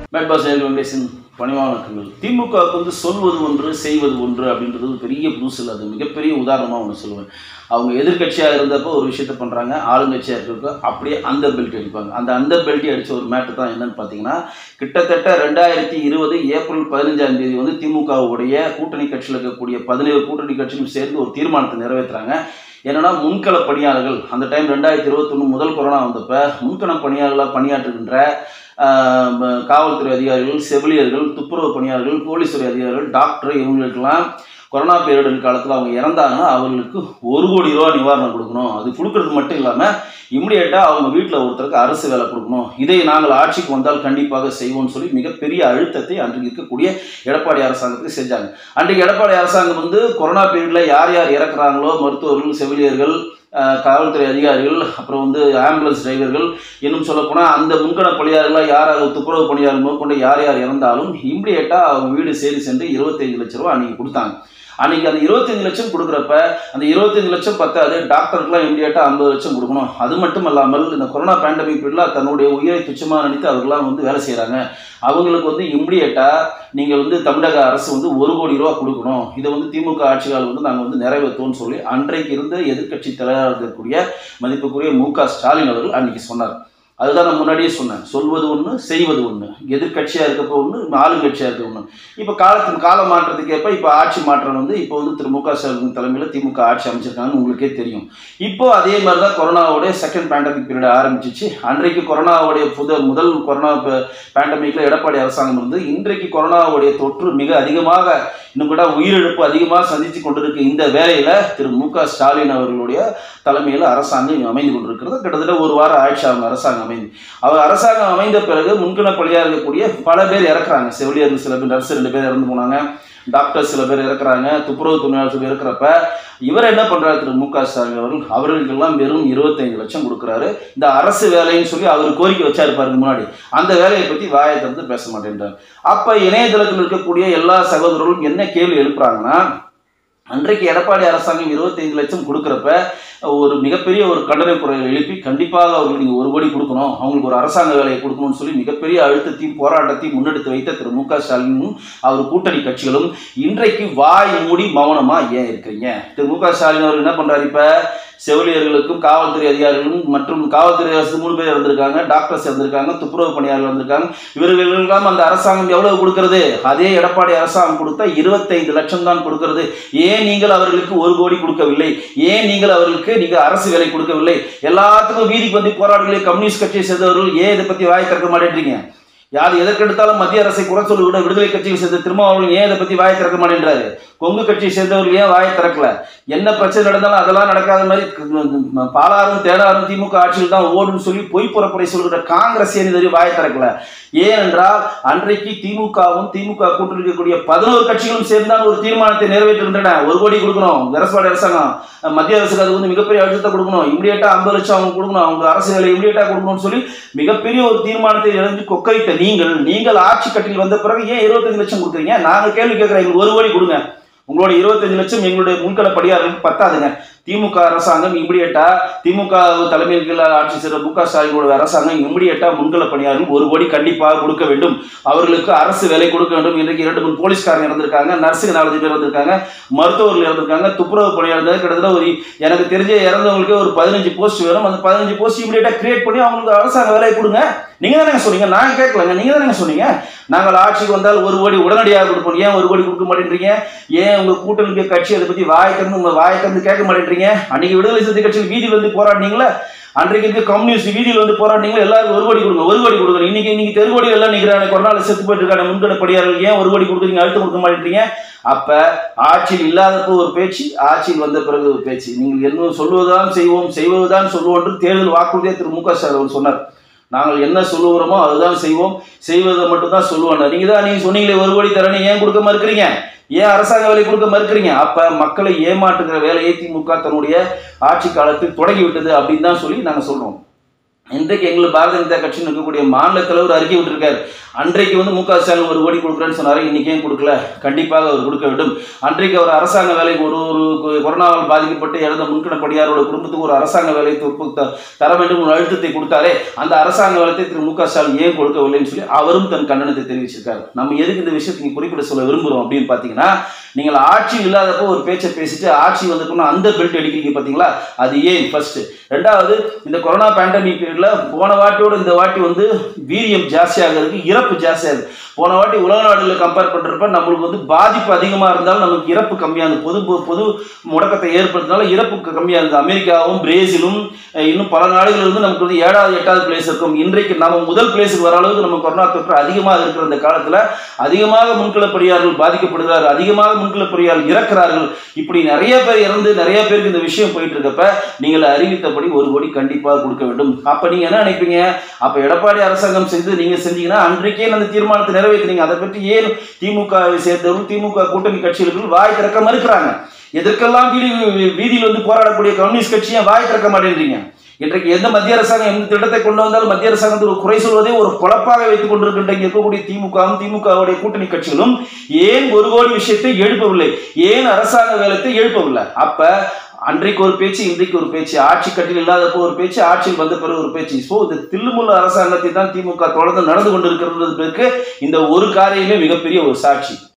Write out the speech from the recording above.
mat pass Nehru Venkatesan பணிவான வணக்கங்கள் திமுகவுக்கு வந்து சொல்வது ஒன்று செய்வது ஒன்று அப்படின்றது ஒரு பெரிய புதுசு இல்லை அது மிகப்பெரிய உதாரணமாக ஒன்று சொல்லுவேன் அவங்க எதிர்க்கட்சியாக இருந்தப்போ ஒரு விஷயத்த பண்ணுறாங்க ஆளுங்கட்சியாக இருக்கிறப்ப அப்படியே அந்த பெல்ட் அடிப்பாங்க அந்த அந்த பெல்ட்டி அடித்த ஒரு மேட்டு தான் என்னன்னு பார்த்தீங்கன்னா கிட்டத்தட்ட ரெண்டாயிரத்தி இருபது ஏப்ரல் பதினஞ்சாம் தேதி வந்து திமுகவுடைய கூட்டணி கட்சியில் இருக்கக்கூடிய பதினேழு கூட்டணி கட்சியும் சேர்ந்து ஒரு தீர்மானத்தை நிறைவேற்றுறாங்க என்னன்னா முன்கள பணியாளர்கள் அந்த டைம் ரெண்டாயிரத்தி இருபத்தொன்று முதல் கொரோனா வந்தப்ப முன்கள பணியாளர்களாக பணியாற்றுகின்ற ஆஹ், ம- காவல்துறை அதிகாரிகள் செவிலியர்கள் துப்புரவு பணியாளர்கள் போலீஸ்துறை அதிகாரிகள் டாக்டர் இவங்களுக்கெல்லாம் கொரோனா பேரிடர் காலத்தில் அவங்க இறந்தாங்கன்னா அவர்களுக்கு ஒரு கோடி ரூபா நிவாரணம் கொடுக்கணும் அது கொடுக்கறது மட்டும் இல்லாமல் இம்மிடியேட்டாக அவங்க வீட்டில் ஒருத்தருக்கு அரசு வேலை கொடுக்கணும் இதை நாங்கள் ஆட்சிக்கு வந்தால் கண்டிப்பாக செய்வோம்னு சொல்லி மிகப்பெரிய அழுத்தத்தை அன்றைக்கு இருக்கக்கூடிய எடப்பாடி அரசாங்கத்துக்கு செஞ்சாங்க அன்றைக்கு எடப்பாடி அரசாங்கம் வந்து கொரோனா பீரியடில் யார் யார் இறக்குறாங்களோ மருத்துவர்கள் செவிலியர்கள் அஹ், காவல்துறை அதிகாரிகள் அப்புறம் வந்து ஆம்புலன்ஸ் டிரைவர்கள் இன்னும் சொல்லப்போனால் அந்த முன்கண பணியாளர்களாக யார் யார் துப்புரவு பணியாளர் முதற்கொண்டு யார் யார் இறந்தாலும் இம்மிடியேட்டாக அவங்க வீடு சேரி சென்று இருபத்தைந்து லட்ச ரூபா அன்றைக்கி கொடுத்தாங்க அன்னைக்கு அந்த இருபத்தஞ்சு லட்சம் கொடுக்குறப்ப அந்த இருபத்தஞ்சு லட்சம் பத்தாது டாக்டருக்குலாம் இம்மிடியேட்டாக ஐம்பது லட்சம் கொடுக்கணும் அது மட்டும் இல்லாமல் இந்த கொரோனா பேண்டமிக் பீரியடில் தன்னுடைய உயிரை துச்சமாக நினைத்து அவர்களாம் வந்து வேலை செய்கிறாங்க அவங்களுக்கு வந்து இம்மிடியேட்டாக நீங்கள் வந்து தமிழக அரசு வந்து ஒரு கோடி ரூபா கொடுக்கணும் இதை வந்து திமுக ஆட்சியால் வந்து நாங்கள் வந்து நிறைவேற்றுவோம்னு சொல்லி அன்றைக்கு இருந்த எதிர்க்கட்சி தலைவராக இருக்கக்கூடிய மதிப்புக்குரிய மு க ஸ்டாலின் அவர்கள் அன்னைக்கு சொன்னார் அதுதான் நான் முன்னாடியே சொன்னேன் சொல்வது ஒன்று செய்வது ஒன்று எதிர்க்கட்சியாக இருக்கப்போ ஒன்று ஆளுங்கட்சியாக இருக்க ஒன்று இப்போ காலத்தின் கால மாற்றத்துக்கு ஏற்ப இப்போ ஆட்சி மாற்றம் வந்து இப்போ வந்து திரு மு க ஸ்டாலின் தலைமையில் திமுக ஆட்சி அமைச்சிருக்காங்கன்னு உங்களுக்கே தெரியும் இப்போ அதே மாதிரி தான் கொரோனாவுடைய செகண்ட் பேண்டமிக் பீரியட் ஆரம்பிச்சிச்சு அன்றைக்கு கொரோனாவுடைய புத முதல் கொரோனா பேண்டமிக்கில் எடப்பாடி அரசாங்கம் இருந்து இன்றைக்கு கொரோனாவுடைய தொற்று மிக அதிகமாக இன்னும் கூட உயிரிழப்பு அதிகமாக சந்தித்து கொண்டிருக்க இந்த வேலையில் திரு மு க ஸ்டாலின் அவர்களுடைய தலைமையில் அரசாங்கம் அமைந்து கொண்டிருக்கிறது கிட்டத்தட்ட ஒரு வாரம் ஆட்சி அவங்க அரசாங்கம் அமைந்து அவர் அரசாங்கம் அமைந்த பிறகு முன்கண பலியாக இருக்கக்கூடிய பல பேர் இறக்குறாங்க செவிலியர்கள் சில பேர் நர்ஸ் ரெண்டு பேர் இறந்து போனாங்க டாக்டர் சில பேர் இறக்குறாங்க துப்புரவு தொழிலாளர் சில பேர் இருக்கிறப்ப இவர் என்ன பண்றாரு திரு மு க ஸ்டாலின் அவர்கள் அவர்களுக்கெல்லாம் வெறும் இருபத்தைந்து லட்சம் கொடுக்குறாரு இந்த அரசு வேலைன்னு சொல்லி அவர் கோரிக்கை வச்சாரு பாருங்க முன்னாடி அந்த வேலையை பத்தி வாயை திறந்து பேச மாட்டேன்றார் அப்ப இணையதளத்தில் இருக்கக்கூடிய எல்லா சகோதரர்களும் என்ன கேள்வி எழுப்புறாங்கன்னா அன்றைக்கு எடப்பாடி அரசாங்கம் இருபத்தைந்து லட்சம் கொடுக்குறப்ப ஒரு மிகப்பெரிய ஒரு கண்டன குரல் எழுப்பி கண்டிப்பாக அவர்களுக்கு நீங்கள் ஒரு கோடி கொடுக்கணும் அவங்களுக்கு ஒரு அரசாங்க வேலையை கொடுக்கணும்னு சொல்லி மிகப்பெரிய அழுத்தத்தையும் போராட்டத்தையும் முன்னெடுத்து வைத்த திரு மு க ஸ்டாலினும் அவர் கூட்டணி கட்சிகளும் இன்றைக்கு வாய் மூடி மௌனமா ஏன் இருக்கிறீங்க திரு மு க ஸ்டாலின் அவர் என்ன பண்றாரு இப்ப செவிலியர்களுக்கும் காவல்துறை அதிகாரிகளும் மற்றும் காவல்துறை அரசு மூணு பேர் இருந்திருக்காங்க டாக்டர்ஸ் இருந்திருக்காங்க துப்புரவு பணியாளர்கள் இருந்திருக்காங்க இவர்களுக்கெல்லாம் அந்த அரசாங்கம் எவ்வளவு கொடுக்கிறது அதே எடப்பாடி அரசாங்கம் கொடுத்தா இருபத்தைந்து லட்சம் தான் கொடுக்கிறது ஏன் நீங்கள் அவர்களுக்கு ஒரு கோடி கொடுக்கவில்லை ஏன் நீங்கள் அவர்களுக்கு நீங்கள் அரசு வேலை கொடுக்கவில்லை எல்லாத்துக்கும் வீதிக்கு வந்து போராடுகளை கம்யூனிஸ்ட் கட்சியை சேர்ந்தவர்கள் ஏன் இதை பத்தி வாய் திறக்க மாட்டேன்றீங்க யார் எதற்கெடுத்தாலும் மத்திய அரசை குறை சொல்லி கூட விடுதலை கட்சியில் சேர்ந்த திருமாவளவன் ஏன் இதை பத்தி வாயை திறக்க மாட்டேன்றாரு கொங்கு கட்சியை சேர்ந்தவர்கள் ஏன் வாயை திறக்கல என்ன பிரச்சனை நடந்தாலும் அதெல்லாம் நடக்காத மாதிரி க- பாலாறும் தேனாரும் திமுக ஆட்சியில் தான் ஓடுன்னு சொல்லி பொய் புறப்படை சொல்கிற காங்கிரஸ் ஏன் இது வாயை திறக்கல ஏனென்றால் அன்றைக்கு திமுகவும் திமுக கூட்டணி இருக்கக்கூடிய பதினோரு கட்சிகளும் சேர்ந்தான் ஒரு தீர்மானத்தை நிறைவேற்றுகின்றன ஒரு கோடி கொடுக்கணும் எடப்பாடி அரசாங்கம் அஹ், மத்திய அரசுக்கு அது வந்து மிகப்பெரிய அழுத்தத்தை கொடுக்கணும் இம்மிடியேட்டா ஐம்பது லட்சம் அவங்க கொடுக்கணும் அவங்க அரசு வேலை இம்மிடியேட்டா கொடுக்கணும்னு சொல்லி மிகப்பெரிய ஒரு தீர்மானத்தை இழந்து கொக்கரித்த நீங்கள் நீங்கள் ஆட்சி கட்டில் வந்த பிறகு ஏன் இருபத்தஞ்சு லட்சம் கொடுக்குறீங்க நாங்க கேள்வி கேட்கிறோம் எங்களுக்கு ஒரு கோடி கொடுங்க உங்களோட இருபத்தஞ்சு லட்சம் எங்களுடைய முன்கள படியாளர்களுக்கு பத்தாதுங்க திமுக அரசாங்கம் இம்மிடியேட்டா திமுக தலைமையில் கீழ ஆட்சி செய்கிற மு க ஸ்டாலினோட அரசாங்கம் இம்மிடியேட்டா முன்கள பணியாளர்கள் ஒரு கோடி கண்டிப்பாக கொடுக்க வேண்டும் அவர்களுக்கு அரசு வேலை கொடுக்க வேண்டும் இன்றைக்கு இரண்டு மூணு போலீஸ்காரங்க இறந்திருக்காங்க நர்ஸுங்க நாலஞ்சு பேர் இறந்திருக்காங்க மருத்துவர்கள் இறந்திருக்காங்க துப்புரவு பணியாளர்கள் கிட்டத்தட்ட ஒரு எனக்கு தெரிஞ்ச இறந்தவங்களுக்கு ஒரு பதினஞ்சு போஸ்ட் வேணும் அந்த பதினஞ்சு போஸ்ட் இம்மிடியேட்டா கிரியேட் பண்ணி அவங்களுக்கு அரசாங்க வேலையை கொடுங்க நீங்க தானே சொன்னீங்க நாங்க கேட்கலங்க நீங்க தானே சொன்னீங்க நாங்கள் ஆட்சிக்கு வந்தால் ஒரு கோடி உடனடியாக கொடுப்போம் ஏன் ஒரு கோடி கொடுக்க மாட்டேன்றீங்க ஏன் உங்க கூட்டணி கட்சி அதை பத்தி வாய் திறந்து உங்க வாய் திறந்து கேட்க மாட்டேன்றீங்க அன்னைக்கு விடுதலை சிறுத்தை கட்சியில் வீதியில் வந்து போராடினீங்களா அன்றைக்கு இருக்க கம்யூனிஸ்ட் வீதியில் வந்து போராடினீங்களா எல்லாரும் ஒரு கோடி கொடுங்க ஒரு கோடி கொடுங்க இன்னைக்கு இன்னைக்கு தெருகோடி எல்லாம் நிற்கிறாங்க கொரோனால செத்து போயிட்டு இருக்காங்க முன்கட படியாளர்கள் ஏன் ஒரு கோடி கொடுக்குறீங்க அழுத்தம் கொடுக்க மாட்டேன்றீங்க அப்ப ஆட்சியில் இல்லாதப்போ ஒரு பேச்சு ஆட்சியில் வந்த பிறகு ஒரு பேச்சு நீங்கள் என்ன சொல்வதுதான் செய்வோம் செய்வதுதான் சொல்லுவோம் என்று தேர்தல் வாக்குறுதியை திரு மு க ஸ்டாலின் அவர்கள் சொன்னார் நாங்கள் என்ன சொல்லுகிறோமோ அதுதான் செய்வோம் செய்வதை மட்டும் தான் சொல்லுவோம் நீங்க தான் நீங்க சொன்னீங்களே ஒரு கோடி தரணும் ஏன் கொடுக்க மறுக்கிறீங்க ஏன் அரசாங்க வேலை கொடுக்க மறுக்கிறீங்க அப்ப மக்களை ஏமாற்றுகிற வேலையை திமுக தன்னுடைய ஆட்சி காலத்தில் தொடங்கி விட்டது அப்படின்னு தான் சொல்லி நாங்க சொல்றோம் இன்றைக்கு எங்களுக்கு பாரதிய ஜனதா கட்சியில் இருக்கக்கூடிய மாநில தலைவர் அறிக்கை விட்டிருக்காரு அன்றைக்கு வந்து மு க ஸ்டாலின் ஒரு கோடி கொடுக்குறேன்னு சொன்னாரு இன்னைக்கு ஏன் கொடுக்கல கண்டிப்பாக அவர் கொடுக்க வேண்டும் அன்றைக்கு அவர் அரசாங்க வேலைக்கு ஒரு ஒரு கொ- கொரோனாவால் பாதிக்கப்பட்டு இறந்த முன்கணப்படியாரோட குடும்பத்துக்கு ஒரு அரசாங்க வேலை தொ- த- தர வேண்டும் ஒரு அழுத்தத்தை கொடுத்தாரே அந்த அரசாங்க வேலையை திரு மு க ஸ்டாலின் ஏன் கொடுக்கவில்லைன்னு சொல்லி அவரும் தன் கண்டனத்தை தெரிவிச்சிருக்காரு நம்ம எதுக்கு இந்த விஷயத்தை இங்க குறிப்பிட சொல்ல விரும்புகிறோம் அப்படின்னு பார்த்தீங்கன்னா நீங்கள் ஆட்சி இல்லாதப்போ ஒரு பேச்சை பேசிட்டு ஆட்சி வந்தப்போ அந்த பெல்ட் அடிக்கிறீங்க பார்த்தீங்களா அது ஏன் ஃபர்ஸ்ட் ரெண்டாவது இந்த கொரோனா பேண்டமிக் பீரியட்ல போன வாட்டியோட இந்த வாட்டி வந்து வீரியம் ஜாஸ்தியாக இருக்கு இறப்பு ஜாஸ்தியாக இருக்கு போன வாட்டி உலக நாடுகளை கம்பேர் பண்றப்ப நம்மளுக்கு வந்து பாதிப்பு அதிகமாக இருந்தாலும் நமக்கு இறப்பு கம்மியாக இருந்தது பொது பொ- பொது முடக்கத்தை ஏற்படுத்தினால இறப்பு க- கம்மியாக இருந்தது அமெரிக்காவும் பிரேசிலும் அஹ், இன்னும் பல நாடுகள் வந்து நமக்கு வந்து ஏழாவது எட்டாவது பிளேஸ் இருக்கும் இன்றைக்கு நம்ம முதல் பிளேஸுக்கு வர அளவுக்கு நம்ம கொரோனா தொற்று அதிகமாக இருக்கிற இந்த காலத்துல அதிகமாக முன்களப்படியார்கள் பாதிக்கப்படுகிறார்கள் அதிகமாக முன்களப்படியார்கள் இறக்கிறார்கள் இப்படி நிறைய பேர் இறந்து நிறைய பேருக்கு இந்த விஷயம் போயிட்டு இருக்கப்ப நீங்கள் அறிவித்தபடி ஒரு கோடி கண்டிப்பாக கொடுக்க வேண்டும் அப்ப நீங்க என்ன நினைப்பீங்க அப்ப எடப்பாடி அரசாங்கம் செய்து நீங்க செஞ்சீங்கன்னா அன்றைக்கே அந்த தீர்மானத்தை நிறைவேற்றினீங்க அதை பற்றி ஏன் திமுகவை சேர்ந்தவர்கள் திமுக கூட்டணி கட்சிகளுக்கு வாய் திறக்க மறுக்கிறாங்க எதற்கெல்லாம் வீதி வீதியில் வந்து போராடக்கூடிய கம்யூனிஸ்ட் கட்சியை வாய் திறக்க மாட்டேன்றீங்க இன்றைக்கு எந்த மத்திய அரசாங்கம் எந்த திட்டத்தை கொண்டு வந்தாலும் மத்திய அரசாங்கத்துக்கு ஒரு குறை சொல்வதே ஒரு பொழப்பாக வைத்துக் கொண்டிருக்கின்ற இங்க இருக்கக்கூடிய திமுகவும் திமுகவுடைய கூட்டணி கட்சிகளும் ஏன் ஒரு கோடி விஷயத்தை எழுப்பவில்லை ஏன் அரசாங்க வேலத்தை எழுப்பவில்லை அப்ப அன்றைக்கு ஒரு பேச்சு இன்றைக்கு ஒரு பேச்சு ஆட்சி கட்டில் இல்லாதப்போ ஒரு பேச்சு ஆட்சியில் வந்த பிறகு ஒரு பேச்சு ஸோ இந்த தில்லுமுள்ள அரசாங்கத்தை தான் திமுக தொடர்ந்து நடந்து கொண்டிருக்கிறதுக்கு இந்த ஒரு காரியமே மிகப்பெரிய ஒரு சாட்சி